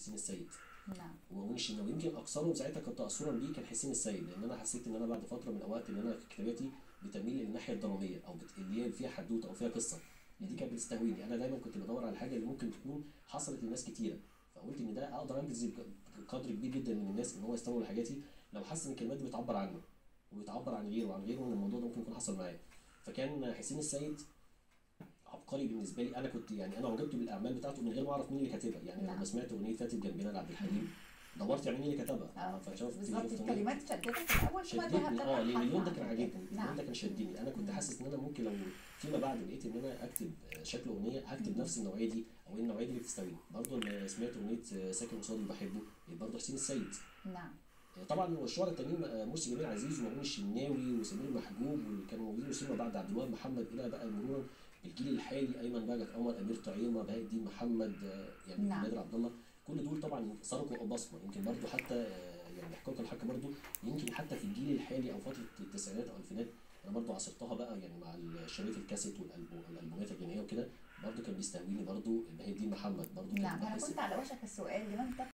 حسين السيد نعم ومؤمن الشناوي يمكن اكثرهم ساعتها كان تاثرا بيه كان حسين السيد لان انا حسيت ان انا بعد فتره من الاوقات ان انا كتاباتي بتميل للناحيه الدراميه او بت... اللي هي فيها حدوته او فيها قصه دي كانت بتستهويني انا دايما كنت بدور على الحاجه اللي ممكن تكون حصلت لناس كتيره فقلت ان ده اقدر انجذب قدر كبير جدا من الناس ان هو يستوعبوا لحاجاتي لو حس ان الكلمات دي بتعبر عنه وبتعبر عن غيره وعن غيره ان الموضوع ده ممكن يكون حصل معاه فكان حسين السيد عبقري بالنسبه لي انا كنت يعني انا عجبت بالاعمال بتاعته من غير ما اعرف مين اللي كاتبها يعني نعم. لما سمعت اغنيه فاتت جنبنا لعبد الحليم دورت يعني مين اللي كتبها اه فشفت بالظبط شفت أغنية- الكلمات شدتك في الاول ثم شدني ذهبت اه لان اللون ده تبحث كان عن- عاجبني اللون نعم ده كان شدني انا كنت مم. حاسس ان انا ممكن لو فيما بعد لقيت ان انا اكتب شكل اغنيه هكتب نفس النوعيه دي او النوعيه دي اللي بتستويني برضه لما سمعت اغنيه ساكن قصادي بحبه برضه حسين السيد نعم طبعا والشعراء التانيين مرسي جميل عزيز ومأمون الشناوي وسمير محجوب واللي كانوا موجودين وسيما بعد عبد الوهاب محمد الى بقى مرورا بالجيل الحالي ايمن بهجت قمر امير طعيمه بهاء الدين محمد آه، يعني نعم. نادر عبد الله كل دول طبعا سرقوا بصمه يمكن برضو حتى آه، يعني حقوق الحق برضو يمكن حتى في الجيل الحالي او فتره التسعينات او الالفينات انا برضو عاصرتها بقى يعني مع الشرايط الكاسيت والألبو- والالبومات الغنائيه وكده برضو كان بيستهويني برضو بهاء الدين محمد برضو كان نعم انا بحس كنت على وشك السؤال لمن